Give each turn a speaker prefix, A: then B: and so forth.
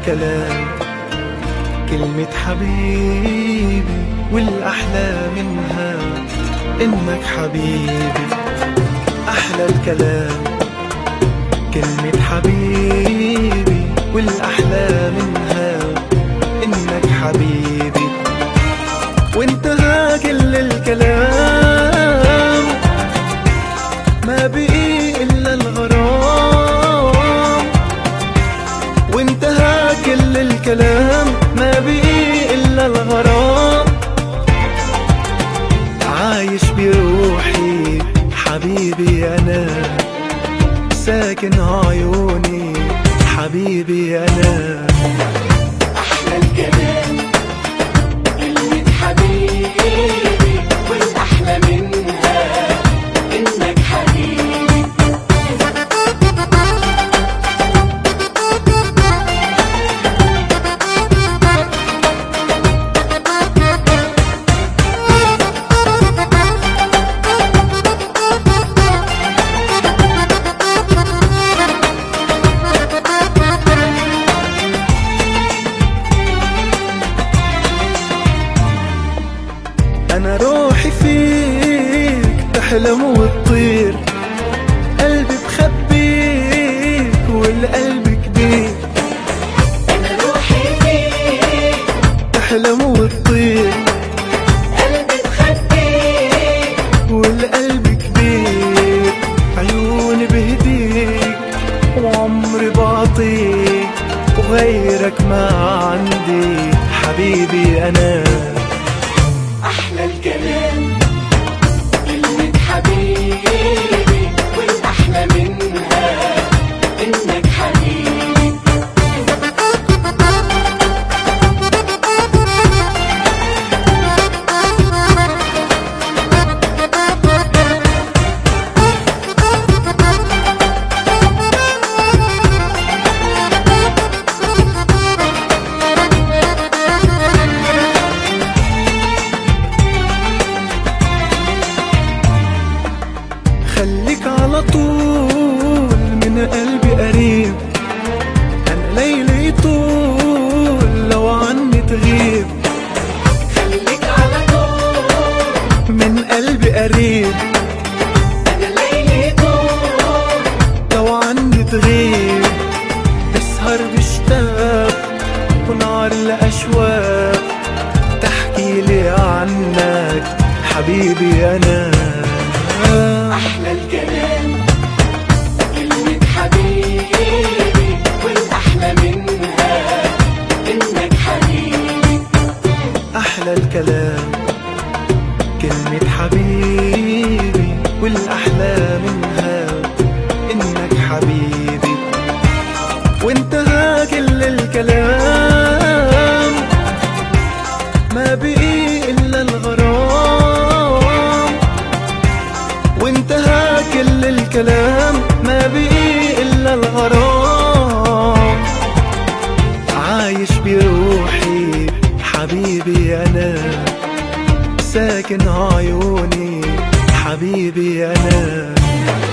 A: الكلام كلمة حبيبي والأحلى منها إنك حبيبي أحلى الكلام كلمة حبيبي والأحلى منها إنك حبيبي وانتهى كل الكلام ما بقي إلا الغرام وانتهى كل الكلام ما بقي إلا الغرام عايش بروحي حبيبي أنا ساكن عيوني حبيبي أنا
B: أحلى الكلام كلمة حبيبي والأحلى منها إنك حبيبي
A: أنا روحي فيك تحلم وتطير قلبي بخبيك والقلب كبير
B: أنا روحي فيك
A: تحلم وتطير
B: قلبي بخبيك
A: والقلب كبير عيوني بهديك وعمري بعطيك وغيرك ما عندي حبيبي أنا
B: أحلى الكلام كلمة حبيبي والأحلى منها إنك حبيبي
A: خليك على طول من قلبي قريب انا ليلي طول لو عني تغيب
B: خليك على طول
A: من قلبي قريب
B: أنا ليلي طول
A: لو عني تغيب اسهر بشتاق ونار الاشواق تحكي لي عنك حبيبي انا
B: أحلى الكلام كلمة حبيبي والأحلى منها إنك حبيبي
A: أحلى الكلام كلمة حبيبي والأحلى منها إنك حبيبي وانتهى كل الكلام ما بقي إلا الغرام وانتهى كل الكلام ما بقي إلا الغرام عايش بروحي حبيبي أنا ساكن عيوني حبيبي أنا